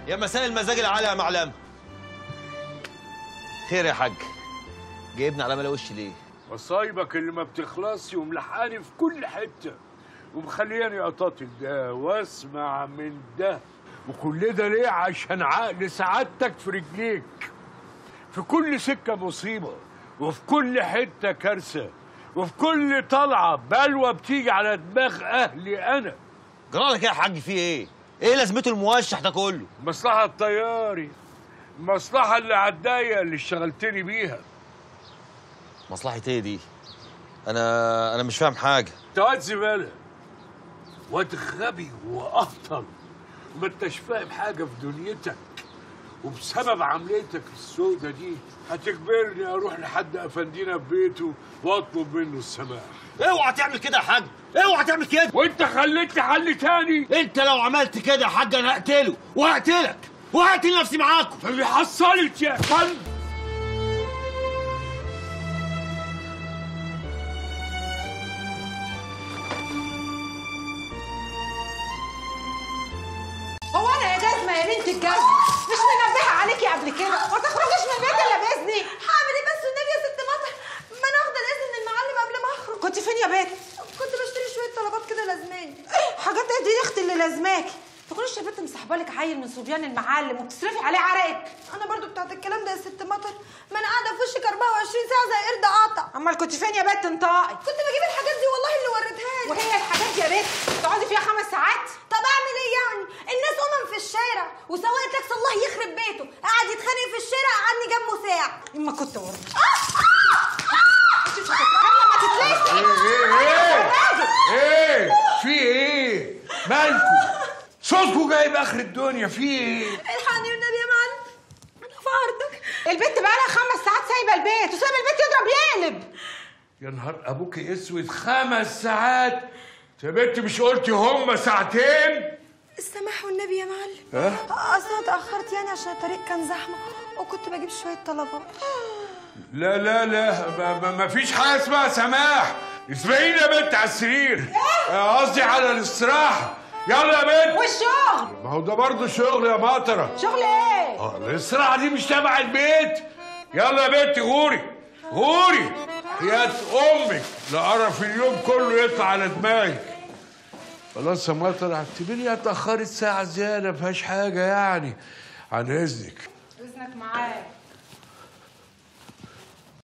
يا مساء المزاج العالي يا معلم خير يا حاج جايبني على ملا وشي ليه مصايبك اللي ما بتخلصش وملحقاني في كل حته ومخلياني اطاطي ده واسمع من ده وكل ده ليه عشان عقل سعادتك في رجليك في كل سكه مصيبه وفي كل حته كارثه وفي كل طلعه بلوه بتيجي على دماغ اهلي انا جرالك ايه يا حاج في ايه ايه لازمته الموشح ده كله مصلحه الطياري المصلحه اللي عالدايه اللي اشتغلتني بيها مصلحة ايه دي انا انا مش فاهم حاجه انت واد زباله واد غبي واهطل ما انتش فاهم حاجه في دنيتك وبسبب عمليتك السودة دي هتجبرني اروح لحد افندينا في بيته واطلب منه السماح اوعى تعمل كده يا حاج اوعى تعمل كده وانت خليتني حل تاني انت لو عملت كده يا حاج انا هقتله وهقتلك وهقتل نفسي معاكم اللي حصلت يا فندم هو انا يا جزمه يا بنت الجزمه مش منبهه عليكي قبل كده ما تخرجيش من البيت الا باذني هعمل ايه بس والنبي يا ست مطر ما انا واخده الاذن من المعلم قبل ما اخرج كنت فين يا بنت كنت بشتري شويه طلبات كده لازماني حاجات ايه دي يا اختي اللي لازماكي تكونيش يا بنت مسحبالك عيل من صبيان المعلم وبتصرفي عليه عرقك انا برضو بتاعت الكلام ده يا ست مطر ما انا قاعده في وشك 24 ساعه زي قرد قاطع امال كنت فين يا بنت انطقي كنت بجيب الحاجات دي والله اللي وريتها لي وهي الحاجات دي يا بنت تقعدي فيها خمس ساعات طب اعمل ايه يعني الناس امم في الشارع وسواق تاكسي الله يخرب بيته قاعد يتخانق في الشارع قعدني جنبه ساعه اما كنت ورد ايه ايه في ايه مالكوا صوتكوا جايب اخر الدنيا في ايه الحقني والنبي يا معلم انا في عرضك البنت بقالها خمس ساعات سايبه البيت وسايبه البيت يضرب يقلب يا نهار ابوك اسود خمس ساعات يا بنت مش قلتي هم ساعتين السماح والنبي يا معلم ها؟ اصل انا اتاخرت يعني عشان الطريق كان زحمه وكنت بجيب شويه طلبات لا لا لا ما, ما, ما فيش حاجه اسمها سماح اسمعيني يا بنت على السرير آه، قصدي على الاستراحه يلا يا بنت والشغل ما هو ده برضه شغل يا مطره شغل ايه اه الاستراحه دي مش تبع البيت يلا يا بنت غوري غوري يا امك لقرف اليوم كله يطلع على دماغك خلاص يا مطر اعتبرني اتاخرت ساعه زياده ما فيهاش حاجه يعني عن اذنك اذنك معاك